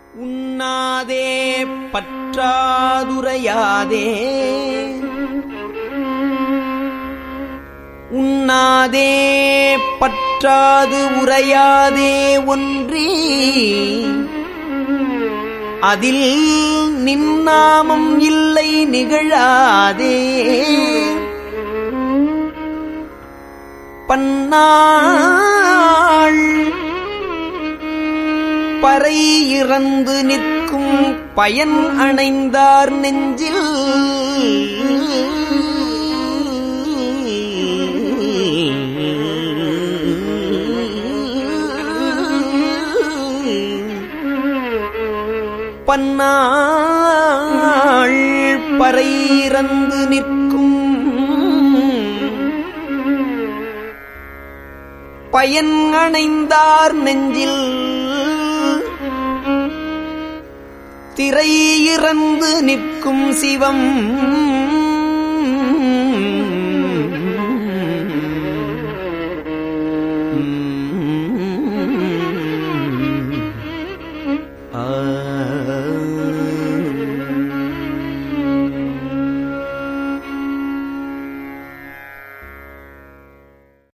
உண்ணாதே பற்றாதுரையாதே உண்ணாதே பற்றாது உரையாதே ஒன்றி அதில் நின்னாமம் இல்லை நிகழாதே பன்னாள் பறை இறந்து நிற்கும் பயன் அணைந்தார் நெஞ்சில் பன்னாள் பறை இறந்து நிற்கும் பயன் அணைந்தார் நெஞ்சில் திரை இறந்து நிற்கும் சிவம்